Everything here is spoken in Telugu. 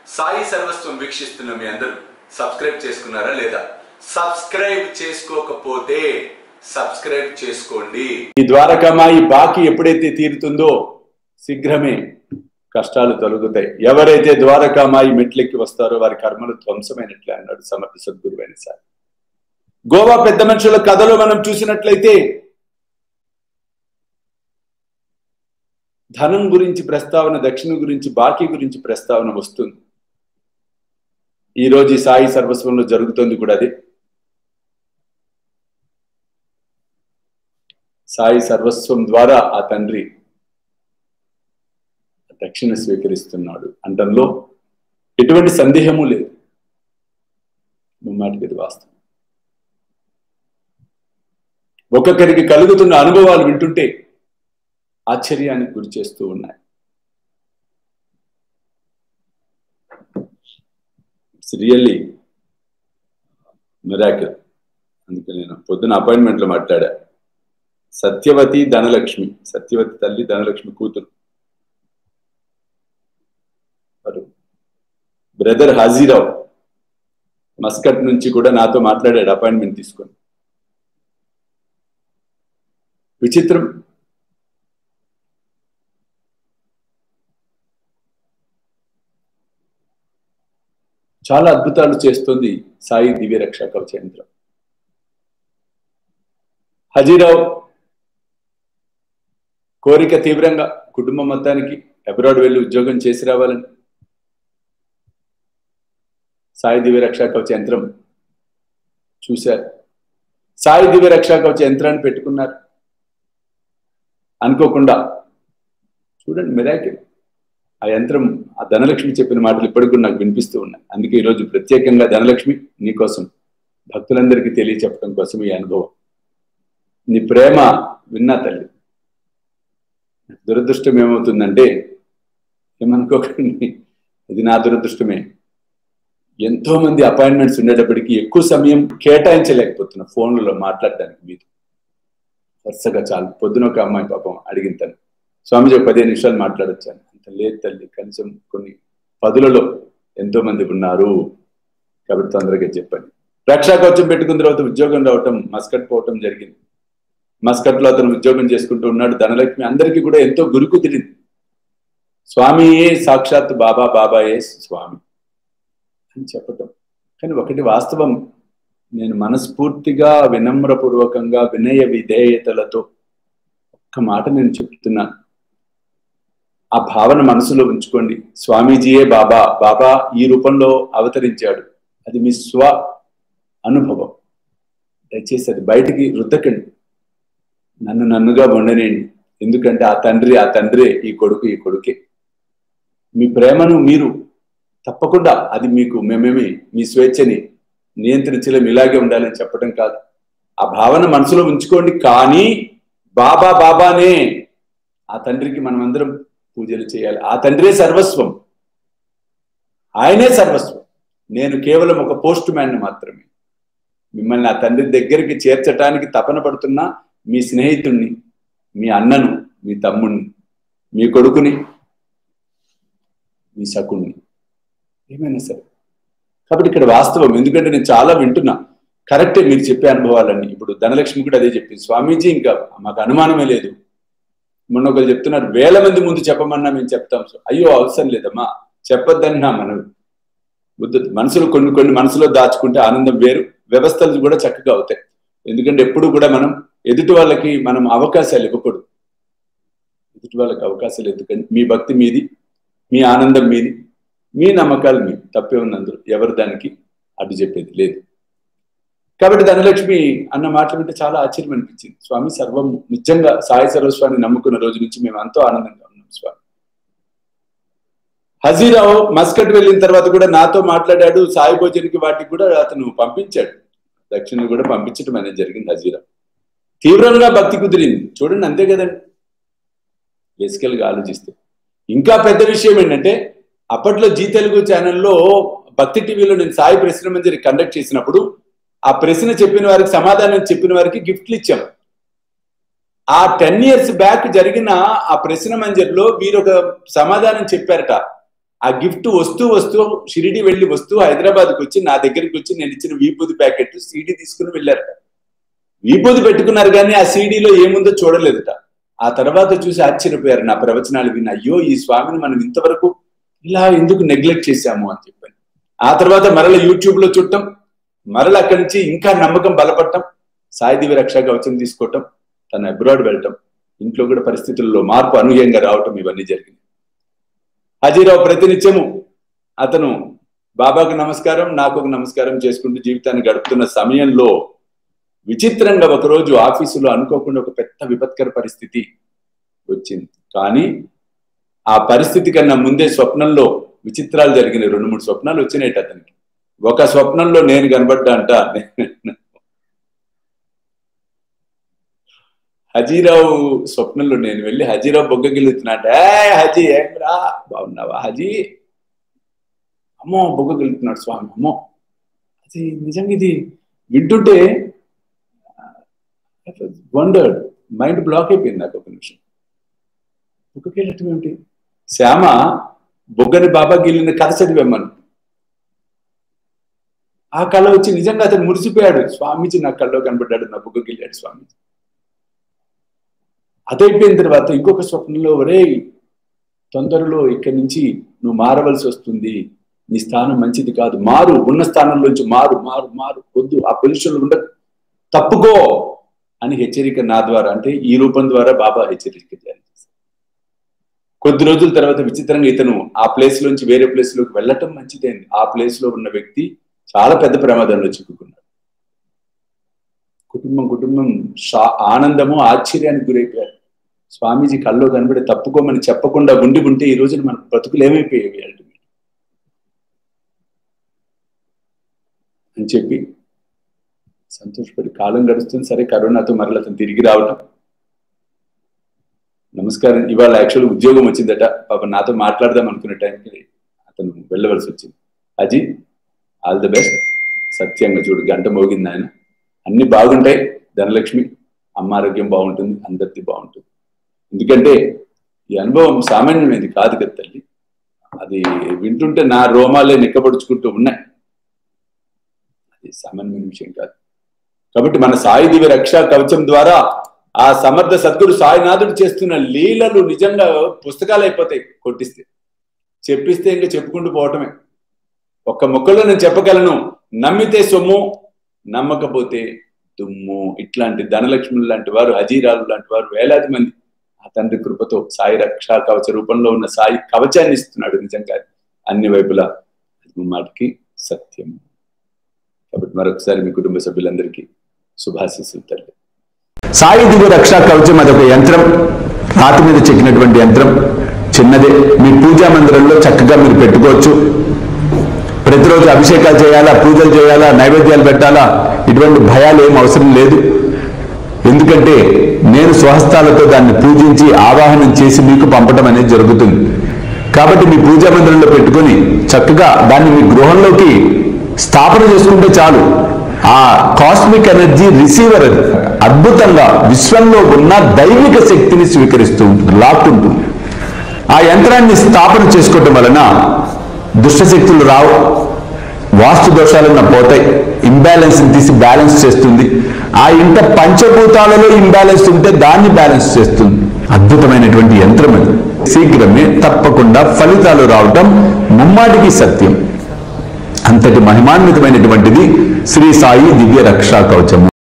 సాయి సర్వస్వం వీక్షిస్తున్న మీ అందరూ సబ్స్క్రైబ్ చేసుకున్నారా లేదా సబ్స్క్రైబ్ చేసుకోకపోతే సబ్స్క్రైబ్ చేసుకోండి ఈ ద్వారకామాయి బాకీ ఎప్పుడైతే తీరుతుందో శీఘ్రమే కష్టాలు తొలగుతాయి ఎవరైతే ద్వారకామాయి మెట్లెక్కి వస్తారో వారి కర్మలు ధ్వంసమైనట్లే అన్నాడు సమర్థ సద్గురువైన సార్ గోవా పెద్ద మనుషుల కథలో మనం చూసినట్లయితే ధనం గురించి ప్రస్తావన దక్షిణ గురించి బాకీ గురించి ప్రస్తావన వస్తుంది ఈ రోజు ఈ సాయి సర్వస్వంలో జరుగుతుంది కూడా అదే సాయి సర్వస్వం ద్వారా ఆ తండ్రి దక్షిణ స్వీకరిస్తున్నాడు అంటంలో ఎటువంటి సందేహము లేదు మాటకి ఇది వాస్తవం ఒక్కొక్కరికి కలుగుతున్న అనుభవాలు వింటుంటే ఆశ్చర్యానికి గురి చేస్తూ ఉన్నాయి ఇట్స్ రియల్లీ మిరాకిల్ అందుకే నేను పొద్దున అపాయింట్మెంట్లో మాట్లాడా సత్యవతి ధనలక్ష్మి సత్యవతి తల్లి ధనలక్ష్మి కూతురు వారు బ్రదర్ హాజీరావు మస్కట్ నుంచి కూడా నాతో మాట్లాడాడు అపాయింట్మెంట్ తీసుకొని విచిత్రం చాలా అద్భుతాలు చేస్తుంది సాయి దివ్య రక్షా కవచ యంత్రం హజీరావు కోరిక తీవ్రంగా కుటుంబం మొత్తానికి అబ్రాడ్ వెళ్ళి ఉద్యోగం చేసి రావాలని సాయి దివ్య రక్షా కవచ యంత్రం చూశారు సాయి దివ్య రక్షా కవచ యంత్రాన్ని పెట్టుకున్నారు అనుకోకుండా చూడండి మిరాకిల్ ఆ యంత్రం ఆ ధనలక్ష్మి చెప్పిన మాటలు ఇప్పటికి కూడా నాకు వినిపిస్తూ ఉన్నాయి అందుకే ఈరోజు ప్రత్యేకంగా ధనలక్ష్మి నీకోసం భక్తులందరికీ తెలియచెప్పడం కోసం ఈ అనుభవం నీ ప్రేమ విన్నా తల్లి దురదృష్టం ఏమవుతుందంటే ఏమనుకోకండి ఇది నా దురదృష్టమే ఎంతో మంది అపాయింట్మెంట్స్ ఉండేటప్పటికీ ఎక్కువ సమయం కేటాయించలేకపోతున్నా ఫోన్లలో మాట్లాడడానికి మీరు వరుసగా చాలు పొద్దున ఒక అమ్మాయి పాపం అడిగిన తను స్వామిజీ ఒక పదిహేను నిమిషాలు మాట్లాడొచ్చాను అంత లేదు తల్లి కనీసం కొన్ని పదులలో ఎంతో మంది ఉన్నారు కాబట్టి తొందరగా చెప్పండి రక్షా కవచం పెట్టుకున్న తర్వాత ఉద్యోగం రావటం మస్కట్ పోవటం జరిగింది మస్కట్ లో అతను ఉద్యోగం చేసుకుంటూ ఉన్నాడు ధనలక్ష్మి అందరికీ కూడా ఎంతో గురుకు తిరిగింది స్వామియే సాక్షాత్ బాబా బాబాయే స్వామి అని చెప్పటం కానీ ఒకటి వాస్తవం నేను మనస్ఫూర్తిగా వినమ్రపూర్వకంగా వినయ విధేయతలతో ఒక్క మాట నేను చెప్తున్నాను ఆ భావన మనసులో ఉంచుకోండి స్వామీజీయే బాబా బాబా ఈ రూపంలో అవతరించాడు అది మీ స్వ అనుభవం దయచేసి అది బయటికి రుద్దకండి నన్ను నన్నుగా ఉండనేయండి ఎందుకంటే ఆ తండ్రి ఆ తండ్రే ఈ కొడుకు ఈ కొడుకే మీ ప్రేమను మీరు తప్పకుండా అది మీకు మేమేమి మీ స్వేచ్ఛని నియంత్రించలేం ఇలాగే ఉండాలని చెప్పడం కాదు ఆ భావన మనసులో ఉంచుకోండి కానీ బాబా బాబానే ఆ తండ్రికి మనమందరం పూజలు చేయాలి ఆ తండ్రే సర్వస్వం ఆయనే సర్వస్వం నేను కేవలం ఒక పోస్ట్ మ్యాన్ మాత్రమే మిమ్మల్ని ఆ తండ్రి దగ్గరికి చేర్చటానికి తపన పడుతున్నా మీ స్నేహితుణ్ణి మీ అన్నను మీ తమ్ముణ్ణి మీ కొడుకుని మీ సకుణ్ణి ఏమైనా సరే కాబట్టి ఇక్కడ వాస్తవం ఎందుకంటే నేను చాలా వింటున్నా కరెక్టే మీరు చెప్పే అనుభవాలన్నీ ఇప్పుడు ధనలక్ష్మి కూడా అదే చెప్పింది స్వామీజీ ఇంకా మాకు అనుమానమే లేదు మొన్న ఒకరు చెప్తున్నారు వేల మంది ముందు చెప్పమన్నా మేము చెప్తాం అయ్యో అవసరం లేదమ్మా చెప్పొద్దన్నా మనం బుద్ధ మనసులో కొన్ని కొన్ని మనసులో దాచుకుంటే ఆనందం వేరు వ్యవస్థలు కూడా చక్కగా అవుతాయి ఎందుకంటే ఎప్పుడు కూడా మనం ఎదుటి వాళ్ళకి మనం అవకాశాలు ఇవ్వకూడదు ఎదుటి వాళ్ళకి అవకాశాలు ఎందుకంటే మీ భక్తి మీది మీ ఆనందం మీది మీ నమ్మకాలు మీ తప్పే ఉన్నందులో ఎవరు దానికి అడ్డు చెప్పేది లేదు కాబట్టి ధనలక్ష్మి అన్న మాటలు వింటే చాలా ఆశ్చర్యం అనిపించింది స్వామి సర్వం నిజంగా సాయి సర్వస్వామిని నమ్ముకున్న రోజు నుంచి మేము ఎంతో ఆనందంగా ఉన్నాం స్వామి హజీరావు మస్కట్ వెళ్ళిన తర్వాత కూడా నాతో మాట్లాడాడు సాయి భోజనికి వాటికి కూడా అతను పంపించాడు దక్షిణ కూడా పంపించడం అనేది జరిగింది హజీరావు తీవ్రంగా భక్తి కుదిరింది చూడండి అంతే కదండి బేసికల్ గా ఆలోచిస్తే ఇంకా పెద్ద విషయం ఏంటంటే అప్పట్లో జీ తెలుగు ఛానల్లో భక్తి టీవీలో నేను సాయి ప్రశ్న మంజరి కండక్ట్ చేసినప్పుడు ఆ ప్రశ్న చెప్పిన వారికి సమాధానం చెప్పిన వారికి గిఫ్ట్లు ఇచ్చాం ఆ టెన్ ఇయర్స్ బ్యాక్ జరిగిన ఆ ప్రశ్న మంజరిలో వీరు ఒక సమాధానం చెప్పారట ఆ గిఫ్ట్ వస్తూ వస్తూ షిరిడి వెళ్ళి వస్తూ హైదరాబాద్కి వచ్చి నా దగ్గరికి వచ్చి నేను ఇచ్చిన వీపూది ప్యాకెట్ సీడీ తీసుకుని వెళ్ళారట వీపూది పెట్టుకున్నారు కానీ ఆ సీడీలో ఏముందో చూడలేదట ఆ తర్వాత చూసి ఆశ్చర్యపోయారు నా ప్రవచనాలు విని అయ్యో ఈ స్వామిని మనం ఇంతవరకు ఇలా ఎందుకు నెగ్లెక్ట్ చేశాము అని చెప్పాను ఆ తర్వాత మరల యూట్యూబ్ లో చుట్టం మరల అక్కడి నుంచి ఇంకా నమ్మకం బలపడటం సాయిదివి రక్షా కవచం తీసుకోవటం తన అబ్రాడ్ వెళ్ళటం ఇంట్లో కూడా పరిస్థితుల్లో మార్పు అనూహ్యంగా రావటం ఇవన్నీ జరిగింది హజీరావు ప్రతినిత్యము అతను బాబాకు నమస్కారం నాకు ఒక నమస్కారం చేసుకుంటూ జీవితాన్ని గడుపుతున్న సమయంలో విచిత్రంగా ఒకరోజు ఆఫీసులో అనుకోకుండా ఒక పెద్ద విపత్కర పరిస్థితి వచ్చింది కానీ ఆ పరిస్థితి కన్నా ముందే స్వప్నంలో విచిత్రాలు జరిగిన రెండు మూడు స్వప్నాలు వచ్చినాయి అతనికి ఒక స్వప్నంలో నేను కనబడ్డా అంట హజీరావు స్వప్నంలో నేను వెళ్ళి హజీరావు బొగ్గగిలుతున్నాట ఏ హజీ ఏం రా బాగున్నావా హజీ అమ్మో బొగ్గగిలుతున్నాడు స్వామి అమ్మో అది నిజంగా ఇది వింటుంటే వండర్డ్ మైండ్ బ్లాక్ అయిపోయింది నాకు ఒక నిమిషం బొగ్గగిల్లటం ఏమిటి శ్యామ బొగ్గని బాబా గిల్లిన కథ చదివామను ఆ కళ వచ్చి నిజంగా అతను మురిసిపోయాడు స్వామీజీ నా కళ్ళలో కనబడ్డాడు నా బుగ్గ గిల్లాడు స్వామీజీ అదైపోయిన తర్వాత ఇంకొక స్వప్నంలో ఒరే తొందరలో ఇక్కడి నుంచి నువ్వు మారవలసి వస్తుంది నీ స్థానం మంచిది కాదు మారు ఉన్న స్థానంలోంచి మారు మారు మారు వద్దు ఆ పొజిషన్లో ఉండ తప్పుకో అని హెచ్చరిక నా ద్వారా అంటే ఈ రూపం ద్వారా బాబా హెచ్చరిక జారీ చేశారు కొద్ది రోజుల తర్వాత విచిత్రంగా ఇతను ఆ ప్లేస్ లోంచి వేరే ప్లేస్ లోకి వెళ్ళటం మంచిదేంది ఆ ప్లేస్ లో ఉన్న వ్యక్తి చాలా పెద్ద ప్రమాదంలో చిక్కుకున్నాడు కుటుంబం కుటుంబం షా ఆనందము ఆశ్చర్యానికి గురైపోయారు స్వామీజీ కల్లో కనబడి తప్పుకోమని చెప్పకుండా ఉండి ఉంటే ఈ రోజున మన బతుకులు ఏమైపోయేవి అల్టిమేట్ అని చెప్పి సంతోషపడి కాలం గడుస్తుంది సరే కరోనాతో మరల అతను తిరిగి రావటం నమస్కారం ఇవాళ యాక్చువల్ ఉద్యోగం వచ్చిందట పాప నాతో మాట్లాడదాం అనుకునే టైంకి అతను వెళ్ళవలసి వచ్చింది అజీ ఆల్ ది బెస్ట్ సత్యంగా చూడు గంట మోగింది ఆయన అన్ని బాగుంటాయి ధనలక్ష్మి అమ్మ ఆరోగ్యం బాగుంటుంది అందరిది బాగుంటుంది ఎందుకంటే ఈ అనుభవం సామాన్యమైనది కాదు కదా తల్లి అది వింటుంటే నా రోమాలే నిక్కబడుచుకుంటూ ఉన్నాయి అది సామాన్యమైన విషయం కాదు కాబట్టి మన సాయి దివ్య రక్షా కవచం ద్వారా ఆ సమర్థ సద్గురు సాయినాథుడు చేస్తున్న లీలలు నిజంగా పుస్తకాలు అయిపోతాయి కొట్టిస్తే చెప్పిస్తే ఇంకా చెప్పుకుంటూ పోవటమే ఒక్క మొక్కలో నేను చెప్పగలను నమ్మితే సొమ్ము నమ్మకపోతే దుమ్ము ఇట్లాంటి ధనలక్ష్ములు లాంటి వారు హజీరాలు లాంటి వారు వేలాది మంది ఆ తండ్రి కృపతో సాయి రక్షా కవచ రూపంలో ఉన్న సాయి కవచాన్ని ఇస్తున్నాడు నిజంగా అన్ని వైపులా మాటకి సత్యం కాబట్టి మరొకసారి మీ కుటుంబ సభ్యులందరికీ శుభాశీస్సులు తల్లి సాయి దివ్య రక్షా కవచం అదొక యంత్రం రాతి మీద చెక్కినటువంటి యంత్రం చిన్నదే మీ పూజా మందిరంలో చక్కగా మీరు పెట్టుకోవచ్చు ప్రతిరోజు అభిషేకాలు చేయాలా పూజలు చేయాలా నైవేద్యాలు పెట్టాలా ఇటువంటి భయాలు ఏం అవసరం లేదు ఎందుకంటే నేను స్వహస్తాలతో దాన్ని పూజించి ఆవాహనం చేసి మీకు పంపడం అనేది జరుగుతుంది కాబట్టి మీ పూజా మందిరంలో పెట్టుకొని చక్కగా దాన్ని మీ గృహంలోకి స్థాపన చేసుకుంటే చాలు ఆ కాస్మిక్ ఎనర్జీ రిసీవర్ అది అద్భుతంగా విశ్వంలో ఉన్న దైవిక శక్తిని స్వీకరిస్తూ ఉంటుంది లాక్కుంటుంది ఆ యంత్రాన్ని స్థాపన చేసుకోవటం వలన దుష్టశక్తులు రావు వాస్తు దోషాలన్న పోతాయి ఇంబ్యాలెన్స్ తీసి బ్యాలెన్స్ చేస్తుంది ఆ ఇంట పంచభూతాలలో ఇంబ్యాలెన్స్ ఉంటే దాన్ని బ్యాలెన్స్ చేస్తుంది అద్భుతమైనటువంటి యంత్రం అది శీఘ్రమే తప్పకుండా ఫలితాలు రావటం ముమ్మాటికి సత్యం అంతటి మహిమాన్వితమైనటువంటిది శ్రీ సాయి దివ్య రక్షా కవచము